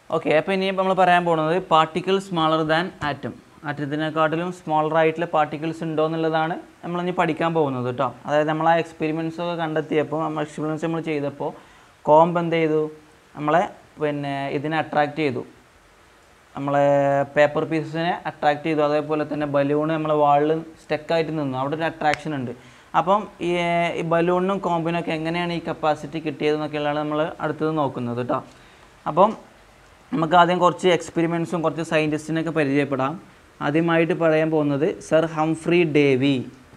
okay അപ്പോൾ ഇനി നമ്മൾ പറയാൻ പോകുന്നത് പാർട്ടിക്കിൾ സ്മാളർ ദാൻ ആറ്റം ആറ്റത്തിനെക്കാട്ടിലും സ്മോളർ ആയിട്ടുള്ള പാർട്ടിക്കിൾസ് ഉണ്ടോ എന്നുള്ളതാണ് നമ്മളിനി പഠിക്കാൻ പോകുന്നത് കേട്ടോ അതായത് നമ്മൾ ആ എക്സ്പെരിമെൻറ്റ്സ് ഒക്കെ കണ്ടെത്തിയപ്പോൾ നമ്മൾ എക്സ്പെരിമെൻറ്റ്സ് നമ്മൾ ചെയ്തപ്പോൾ കോമ്പ് എന്ത് ചെയ്തു നമ്മളെ പിന്നെ ഇതിനെ അട്രാക്റ്റ് ചെയ്തു നമ്മളെ പേപ്പർ പീസസിനെ അട്രാക്ട് ചെയ്തു അതേപോലെ തന്നെ ബലൂൺ നമ്മളെ വാളിൽ സ്റ്റക്കായിട്ട് നിന്നു അവിടെ ഒരു അട്രാക്ഷൻ ഉണ്ട് അപ്പം ഈ ഈ ബലൂണിനും കോമ്പിനും ഒക്കെ എങ്ങനെയാണ് ഈ കപ്പാസിറ്റി കിട്ടിയതെന്നൊക്കെയുള്ളതാണ് നമ്മൾ അടുത്തത് നോക്കുന്നത് കേട്ടോ അപ്പം നമുക്ക് ആദ്യം കുറച്ച് എക്സ്പെരിമെൻറ്റ്സും കുറച്ച് സയൻറ്റിസ്റ്റിനൊക്കെ പരിചയപ്പെടാം ആദ്യമായിട്ട് പറയാൻ പോകുന്നത് sir Humphry Davy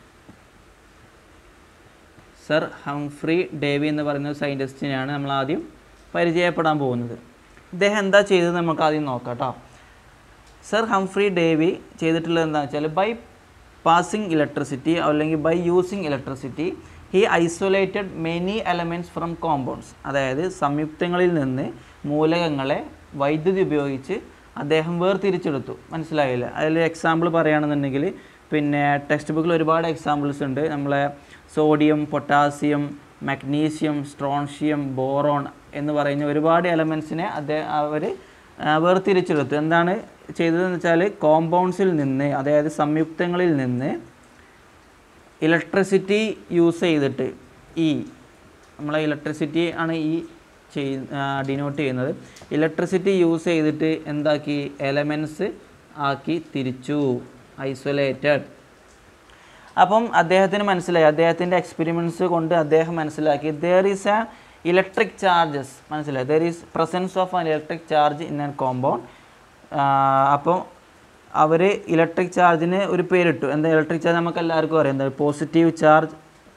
sir Humphry Davy എന്ന് പറയുന്ന സയൻറ്റിസ്റ്റിനെയാണ് നമ്മൾ ആദ്യം പരിചയപ്പെടാൻ പോകുന്നത് ഇദ്ദേഹം എന്താ ചെയ്തത് നമുക്ക് ആദ്യം നോക്കാം കേട്ടോ സർ ഹംഫ്രി ഡേവി ചെയ്തിട്ടുള്ളത് എന്താണെന്ന് വെച്ചാൽ ബൈ പാസിങ് ഇലക്ട്രിസിറ്റി അല്ലെങ്കിൽ by using electricity he isolated many elements from compounds അതായത് സംയുക്തങ്ങളിൽ നിന്ന് മൂലകങ്ങളെ വൈദ്യുതി ഉപയോഗിച്ച് അദ്ദേഹം വേർതിരിച്ചെടുത്തു മനസ്സിലായില്ല അതിൽ എക്സാമ്പിൾ പറയുകയാണെന്നുണ്ടെങ്കിൽ പിന്നെ ടെക്സ്റ്റ് ബുക്കിൽ ഒരുപാട് എക്സാമ്പിൾസ് ഉണ്ട് നമ്മളെ sodium potassium magnesium strontium boron എന്ന് പറയുന്ന ഒരുപാട് എലമെൻസിനെ അദ്ദേഹം അവർ വേർതിരിച്ചെടുത്തു എന്താണ് ചെയ്തതെന്ന് വെച്ചാൽ കോമ്പൗണ്ട്സിൽ നിന്ന് അതായത് സംയുക്തങ്ങളിൽ നിന്ന് ഇലക്ട്രിസിറ്റി യൂസ് ചെയ്തിട്ട് ഈ നമ്മളെ ഇലക്ട്രിസിറ്റി ആണ് ഈ ചെയ് ഡിനോട്ട് ചെയ്യുന്നത് ഇലക്ട്രിസിറ്റി യൂസ് ചെയ്തിട്ട് എന്താക്കി എലമെൻറ്റ്സ് ആക്കി തിരിച്ചു ഐസൊലേറ്റഡ് അപ്പം അദ്ദേഹത്തിന് മനസ്സിലായി അദ്ദേഹത്തിൻ്റെ എക്സ്പെരിമെൻറ്റ്സ് കൊണ്ട് അദ്ദേഹം മനസ്സിലാക്കി there is a electric charges മനസ്സിലായി there is presence of an electric charge in an compound അപ്പോൾ അവർ ഇലക്ട്രിക് ചാർജിന് ഒരു പേരിട്ടു എന്താ ഇലക്ട്രിക് ചാർജ് നമുക്ക് എല്ലാവർക്കും അറിയാം എന്താ positive charge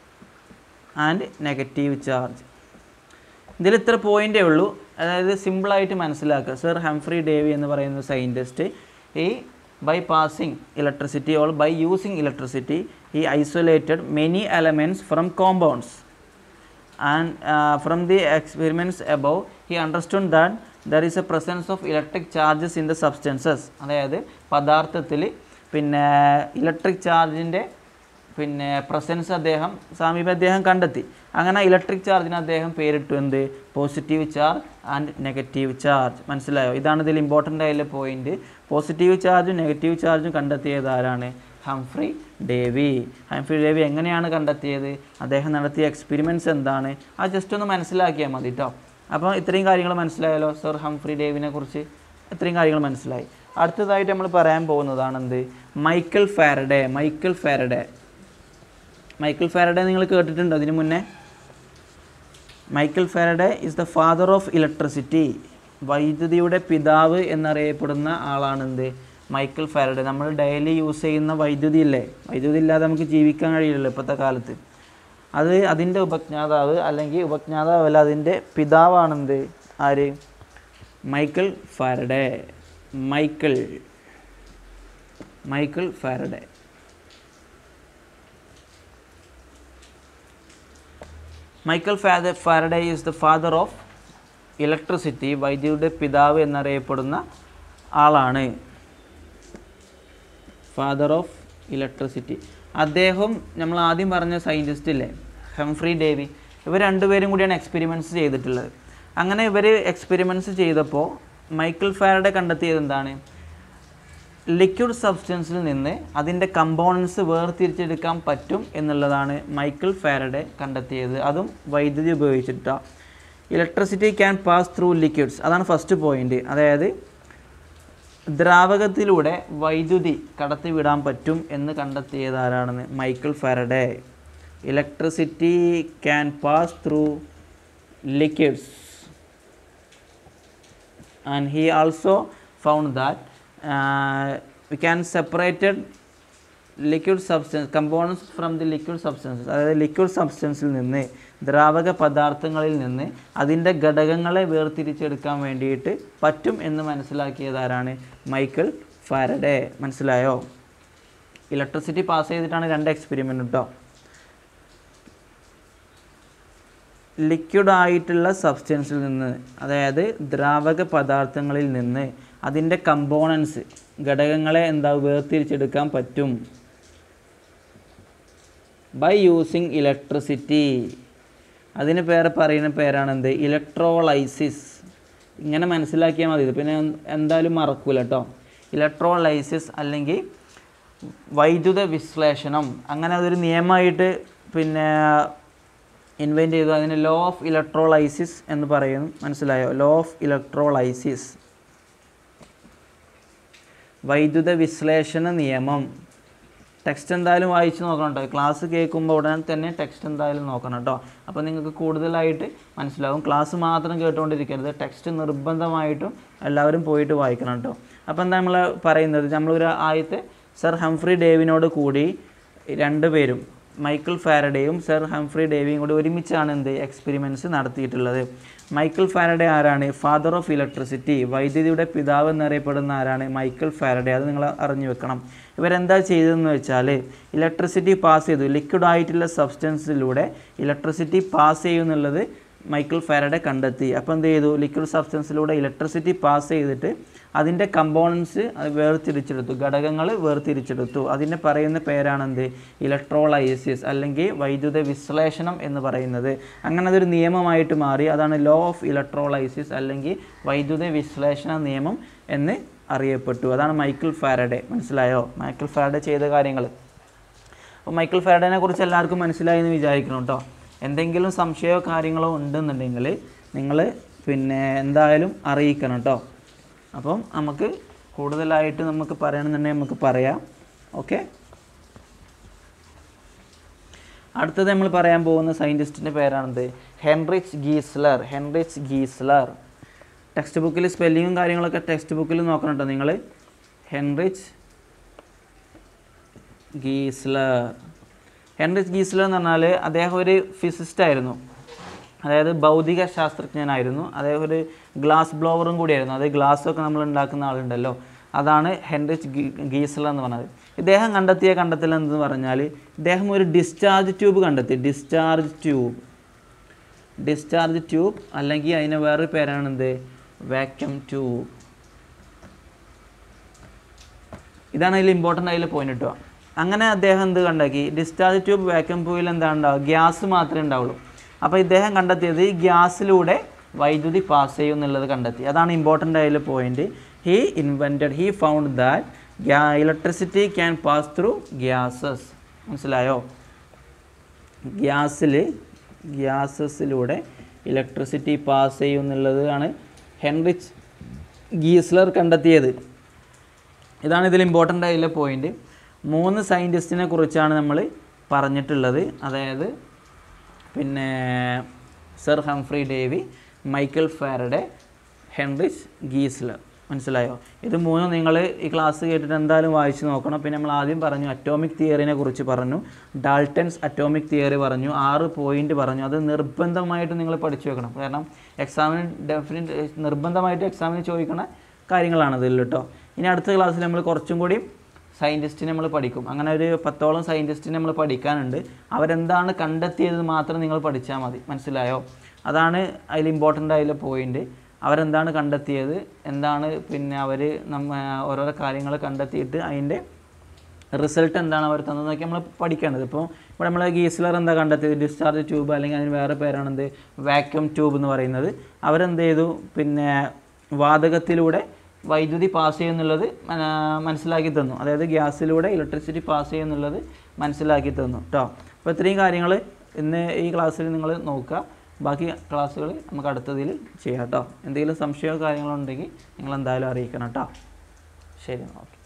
and negative charge ഇതിൽ ഇത്ര പോയിൻ്റേ ഉള്ളൂ അതായത് സിമ്പിളായിട്ട് മനസ്സിലാക്കുക സർ ഹംഫ്രി ഡേവി എന്ന് പറയുന്ന സയൻറ്റിസ്റ്റ് ഈ by passing electricity or by using electricity ഈ isolated many elements from compounds and uh, from the experiments above he understood that there is a presence of electric charges in the substances അതായത് പദാർത്ഥത്തിൽ പിന്നെ electric ചാർജിൻ്റെ പിന്നെ presence അദ്ദേഹം സാമീപ്യം അദ്ദേഹം കണ്ടെത്തി അങ്ങനെ electric ചാർജിന് അദ്ദേഹം പേരിട്ടു എന്ത് positive charge and negative charge മനസ്സിലായോ ഇതാണ് ഇതിൽ ഇമ്പോർട്ടൻ്റ് ആയിട്ടുള്ള പോയിന്റ് പോസിറ്റീവ് ചാർജും നെഗറ്റീവ് ചാർജും കണ്ടെത്തിയത് ആരാണ് ഹംഫ്രി ഡേവി ഹംഫ്രി ഡേവി എങ്ങനെയാണ് കണ്ടെത്തിയത് അദ്ദേഹം നടത്തിയ എക്സ്പെരിമെൻറ്റ്സ് എന്താണ് അത് ജസ്റ്റ് ഒന്ന് മനസ്സിലാക്കിയാൽ മതി കേട്ടോ അപ്പോൾ ഇത്രയും കാര്യങ്ങൾ മനസ്സിലായല്ലോ സർ ഹംഫ്രി ഡേവിനെ കുറിച്ച് ഇത്രയും കാര്യങ്ങൾ മനസ്സിലായി അടുത്തതായിട്ട് നമ്മൾ പറയാൻ പോകുന്നതാണ് എന്ത് Michael Faraday Michael Faraday Michael Faraday നിങ്ങൾ കേട്ടിട്ടുണ്ടോ അതിന് മുന്നേ Michael Faraday is the father of electricity വൈദ്യുതിയുടെ പിതാവ് എന്നറിയപ്പെടുന്ന ആളാണെന്ത് മൈക്കിൾ ഫാരഡെ നമ്മൾ ഡെയിലി യൂസ് ചെയ്യുന്ന വൈദ്യുതി ഇല്ലേ വൈദ്യുതി ഇല്ലാതെ നമുക്ക് ജീവിക്കാൻ കഴിയില്ലല്ലോ ഇപ്പോഴത്തെ കാലത്ത് അത് അതിൻ്റെ ഉപജ്ഞാതാവ് അല്ലെങ്കിൽ ഉപജ്ഞാതാവല്ല അതിൻ്റെ പിതാവാണെന്ത് ആര് Michael Faraday Michael Michael Faraday Michael ഫാദ Faraday is the father of electricity വൈദ്യുതിയുടെ പിതാവ് എന്നറിയപ്പെടുന്ന ആളാണ് ഫാദർ ഓഫ് ഇലക്ട്രിസിറ്റി അദ്ദേഹം നമ്മൾ ആദ്യം പറഞ്ഞ സയൻറ്റിസ്റ്റ് ഇല്ലേ ഹംഫ്രി ഡേവി ഇവർ രണ്ടുപേരും കൂടിയാണ് എക്സ്പെരിമെൻറ്റ്സ് ചെയ്തിട്ടുള്ളത് അങ്ങനെ ഇവർ എക്സ്പെരിമെൻറ്റ്സ് ചെയ്തപ്പോൾ മൈക്കിൾ ഫാരഡെ കണ്ടെത്തിയത് എന്താണ് ലിക്വിഡ് സബ്സ്റ്റൻസിൽ നിന്ന് അതിൻ്റെ കമ്പോണൻസ് വേർതിരിച്ചെടുക്കാൻ പറ്റും എന്നുള്ളതാണ് മൈക്കിൾ ഫാരഡെ കണ്ടെത്തിയത് അതും വൈദ്യുതി ഉപയോഗിച്ചിട്ടാണ് electricity can pass through liquids അതാണ് ഫസ്റ്റ് പോയിന്റ് അതായത് ദ്രാവകത്തിലൂടെ വൈദ്യുതി കടത്തിവിടാൻ പറ്റും എന്ന് കണ്ടെത്തിയത് ആരാണെന്ന് Michael Faraday electricity can pass through liquids and he also found that we can separated liquid substance components from the liquid substances അതായത് ലിക്വിഡ് സബ്സ്റ്റൻസിൽ നിന്ന് ദ്രാവക പദാർത്ഥങ്ങളിൽ നിന്ന് അതിൻ്റെ ഘടകങ്ങളെ വേർതിരിച്ചെടുക്കാൻ വേണ്ടിയിട്ട് പറ്റും എന്ന് മനസ്സിലാക്കിയത് ആരാണ് മൈക്കിൾ ഫാരഡെ മനസ്സിലായോ ഇലക്ട്രിസിറ്റി പാസ് ചെയ്തിട്ടാണ് രണ്ട് എക്സ്പെരിമെൻ്റ് കേട്ടോ ലിക്വിഡ് ആയിട്ടുള്ള സബ്സ്റ്റൻസിൽ നിന്ന് അതായത് ദ്രാവക പദാർത്ഥങ്ങളിൽ നിന്ന് അതിൻ്റെ കമ്പോണൻസ് ഘടകങ്ങളെ എന്താ വേർതിരിച്ചെടുക്കാൻ പറ്റും ബൈ യൂസിങ് ഇലക്ട്രിസിറ്റി അതിന് പേര് പറയുന്ന പേരാണ് എന്ത് ഇലക്ട്രോളൈസിസ് ഇങ്ങനെ മനസ്സിലാക്കിയാൽ മതി ഇത് പിന്നെ എന്തായാലും മറക്കൂല കേട്ടോ ഇലക്ട്രോലൈസിസ് അല്ലെങ്കിൽ വൈദ്യുത വിശ്ലേഷണം അങ്ങനെ അതൊരു നിയമമായിട്ട് പിന്നെ ഇൻവെൻറ്റ് ചെയ്തു അതിന് ലോ ഓഫ് ഇലക്ട്രോലൈസിസ് എന്ന് പറയുന്നു മനസ്സിലായോ ലോ ഓഫ് ഇലക്ട്രോലൈസിസ് വൈദ്യുത വിശ്ലേഷണ നിയമം ടെക്സ്റ്റ് എന്തായാലും വായിച്ച് നോക്കണം കേട്ടോ ക്ലാസ് കേൾക്കുമ്പോൾ ഉടനെ തന്നെ ടെക്സ്റ്റ് എന്തായാലും നോക്കണം കേട്ടോ അപ്പോൾ നിങ്ങൾക്ക് കൂടുതലായിട്ട് മനസ്സിലാവും ക്ലാസ് മാത്രം കേട്ടുകൊണ്ടിരിക്കരുത് ടെക്സ്റ്റ് നിർബന്ധമായിട്ടും എല്ലാവരും പോയിട്ട് വായിക്കണം കേട്ടോ അപ്പോൾ എന്താ നമ്മൾ പറയുന്നത് നമ്മളൊരു ആദ്യത്തെ സർ ഹംഫ്രി ഡേവിനോട് കൂടി രണ്ടുപേരും മൈക്കിൾ ഫാരഡേയും സർ ഹംഫ്രി ഡേവിയും കൂടി ഒരുമിച്ചാണ് എന്ത് എക്സ്പെരിമെൻറ്റ്സ് നടത്തിയിട്ടുള്ളത് മൈക്കിൾ ഫാരഡേ ആരാണ് ഫാദർ ഓഫ് ഇലക്ട്രിസിറ്റി വൈദ്യുതിയുടെ പിതാവ് എന്നറിയപ്പെടുന്ന ആരാണ് മൈക്കിൾ ഫാരഡേ അത് നിങ്ങൾ അറിഞ്ഞു വെക്കണം ഇവരെന്താ ചെയ്തതെന്ന് വെച്ചാൽ ഇലക്ട്രിസിറ്റി പാസ് ചെയ്തു ലിക്വിഡ് ആയിട്ടുള്ള സബ്സ്റ്റൻസിലൂടെ ഇലക്ട്രിസിറ്റി പാസ് ചെയ്യുന്നുള്ളത് മൈക്കിൾ ഫാരഡെ കണ്ടെത്തി അപ്പോൾ എന്ത് ചെയ്തു ലിക്വിഡ് സബ്സ്റ്റൻസിലൂടെ ഇലക്ട്രിസിറ്റി പാസ് ചെയ്തിട്ട് അതിൻ്റെ കമ്പോണൻസ് വേർതിരിച്ചെടുത്തു ഘടകങ്ങൾ വേർതിരിച്ചെടുത്തു അതിനെ പറയുന്ന പേരാണ് എന്ത് ഇലക്ട്രോലൈസിസ് അല്ലെങ്കിൽ വൈദ്യുത വിശ്ലേഷണം എന്ന് പറയുന്നത് അങ്ങനെ അതൊരു നിയമമായിട്ട് മാറി അതാണ് ലോ ഓഫ് ഇലക്ട്രോലൈസിസ് അല്ലെങ്കിൽ വൈദ്യുത വിശ്ലേഷണ നിയമം എന്ന് അറിയപ്പെട്ടു അതാണ് മൈക്കിൾ ഫാരഡെ മനസ്സിലായോ മൈക്കിൾ ഫാരഡെ ചെയ്ത കാര്യങ്ങൾ അപ്പോൾ മൈക്കിൾ ഫാരഡേനെ കുറിച്ച് എല്ലാവർക്കും മനസ്സിലായി എന്ന് വിചാരിക്കണം കേട്ടോ എന്തെങ്കിലും സംശയമോ കാര്യങ്ങളോ ഉണ്ടെന്നുണ്ടെങ്കിൽ നിങ്ങൾ പിന്നെ എന്തായാലും അറിയിക്കണം കേട്ടോ അപ്പം നമുക്ക് കൂടുതലായിട്ട് നമുക്ക് പറയണമെന്നുണ്ടെങ്കിൽ നമുക്ക് പറയാം ഓക്കെ അടുത്തത് നമ്മൾ പറയാൻ പോകുന്ന സയൻറ്റിസ്റ്റിൻ്റെ പേരാണെന്ത് Heinrich Geissler Heinrich Geissler text ബുക്കിൽ സ്പെല്ലിങ്ങും കാര്യങ്ങളൊക്കെ ടെക്സ്റ്റ് ബുക്കിൽ നോക്കണം കേട്ടോ നിങ്ങൾ ഹെൻറിച്ച് ഗീസ്ലർ ഹെൻറിച്ച് ഗീസ്ലർ എന്ന് പറഞ്ഞാൽ അദ്ദേഹം ഒരു ഫിസിസ്റ്റ് ആയിരുന്നു അതായത് ഭൗതിക ശാസ്ത്രജ്ഞനായിരുന്നു അദ്ദേഹം ഒരു ഗ്ലാസ് ബ്ലോവറും കൂടിയായിരുന്നു അത് ഗ്ലാസ്സൊക്കെ നമ്മൾ ഉണ്ടാക്കുന്ന ആളുണ്ടല്ലോ അതാണ് ഹെൻറിച്ച് ഗീ ഗീസ്ലർ എന്ന് പറഞ്ഞത് ഇദ്ദേഹം കണ്ടെത്തിയ കണ്ടെത്തൽ എന്തെന്ന് പറഞ്ഞാൽ ഇദ്ദേഹം ഒരു ഡിസ്ചാർജ് ട്യൂബ് കണ്ടെത്തി ഡിസ്ചാർജ് ട്യൂബ് ഡിസ്ചാർജ് ട്യൂബ് അല്ലെങ്കിൽ അതിന് വേറൊരു പേരാണ് എന്ത് വാക്യൂം ട്യൂബ് ഇതാണ് അതിൽ ഇമ്പോർട്ടൻ്റ് ആയിട്ടുള്ള പോയിന്റ് കേട്ടോ അങ്ങനെ അദ്ദേഹം എന്ത് കണ്ടാക്കി ഡിസ്ചാർജ് ട്യൂബ് വാക്യൂം ട്യൂബിൽ എന്താണ് ഉണ്ടാവുക ഗ്യാസ് മാത്രമേ ഉണ്ടാവുള്ളൂ അപ്പോൾ ഇദ്ദേഹം കണ്ടെത്തിയത് ഈ ഗ്യാസിലൂടെ വൈദ്യുതി പാസ് ചെയ്യും എന്നുള്ളത് കണ്ടെത്തി അതാണ് ഇമ്പോർട്ടൻ്റ് ആയിട്ടുള്ള point he invented he found that electricity can pass through gases മനസ്സിലായോ ഗ്യാസിൽ ഗ്യാസസിലൂടെ ഇലക്ട്രിസിറ്റി പാസ് ചെയ്യും എന്നുള്ളതാണ് ഹെൻറിച്ച് ഗീസ്ലർ കണ്ടെത്തിയത് ഇതാണ് ഇതിൽ ഇമ്പോർട്ടൻ്റ് ആയിട്ടുള്ള പോയിന്റ് മൂന്ന് സയൻറ്റിസ്റ്റിനെ കുറിച്ചാണ് നമ്മൾ പറഞ്ഞിട്ടുള്ളത് അതായത് പിന്നെ sir Humphry Davy Michael Faraday Heinrich Geissler മനസ്സിലായോ ഇത് മൂന്നും നിങ്ങൾ ഈ ക്ലാസ് കേട്ടിട്ട് എന്തായാലും വായിച്ച് നോക്കണം പിന്നെ നമ്മൾ ആദ്യം പറഞ്ഞു അറ്റോമിക് തിയറിനെ കുറിച്ച് പറഞ്ഞു ഡാൾട്ടൻസ് അറ്റോമിക് തിയറി പറഞ്ഞു ആറ് പോയിന്റ് പറഞ്ഞു അത് നിർബന്ധമായിട്ട് നിങ്ങൾ പഠിച്ചു വെക്കണം കാരണം എക്സാമിന് ഡെഫിനറ്റ് നിർബന്ധമായിട്ട് എക്സാമിന് ചോദിക്കണ കാര്യങ്ങളാണ് ഇതിൽ കേട്ടോ ഇനി അടുത്ത ക്ലാസ്സിൽ നമ്മൾ കുറച്ചും കൂടി സയൻറ്റിസ്റ്റിനെ നമ്മൾ പഠിക്കും അങ്ങനെ ഒരു പത്തോളം സയൻറ്റിസ്റ്റിനെ നമ്മൾ പഠിക്കാനുണ്ട് അവരെന്താണ് കണ്ടെത്തിയത് മാത്രം നിങ്ങൾ പഠിച്ചാൽ മതി മനസ്സിലായോ അതാണ് അതിൽ ഇമ്പോർട്ടൻ്റ് ആയിട്ടുള്ള പോയിന്റ് അവരെന്താണ് കണ്ടെത്തിയത് എന്താണ് പിന്നെ അവർ നമ്മ ഓരോരോ കാര്യങ്ങൾ കണ്ടെത്തിയിട്ട് അതിൻ്റെ റിസൾട്ട് എന്താണ് അവർ തന്നതൊക്കെ നമ്മൾ പഠിക്കേണ്ടത് ഇപ്പോൾ ഇവിടെ നമ്മൾ ഗീസ്ലർ എന്താ കണ്ടെത്തിയത് ഡിസ്ചാർജ് ട്യൂബ് അല്ലെങ്കിൽ അതിന് വേറെ പേരാണെന്ത് വാക്യൂം ട്യൂബ് എന്ന് പറയുന്നത് അവരെന്ത് ചെയ്തു പിന്നെ വാതകത്തിലൂടെ വൈദ്യുതി പാസ് ചെയ്യുന്നുള്ളത് മന- മനസ്സിലാക്കി തന്നു അതായത് ഗ്യാസിലൂടെ ഇലക്ട്രിസിറ്റി പാസ് ചെയ്യുന്നുള്ളത് മനസ്സിലാക്കി തന്നു കേട്ടോ അപ്പോൾ ഇത്രയും കാര്യങ്ങൾ ഇന്ന് ഈ ക്ലാസ്സിൽ നിങ്ങൾ നോക്കുക ബാക്കി ക്ലാസ്സുകൾ നമുക്ക് അടുത്തതിൽ ചെയ്യാം കേട്ടോ എന്തെങ്കിലും സംശയമോ കാര്യങ്ങളോ ഉണ്ടെങ്കിൽ നിങ്ങൾ എന്തായാലും അറിയിക്കണം കേട്ടോ ശരി ഓക്കെ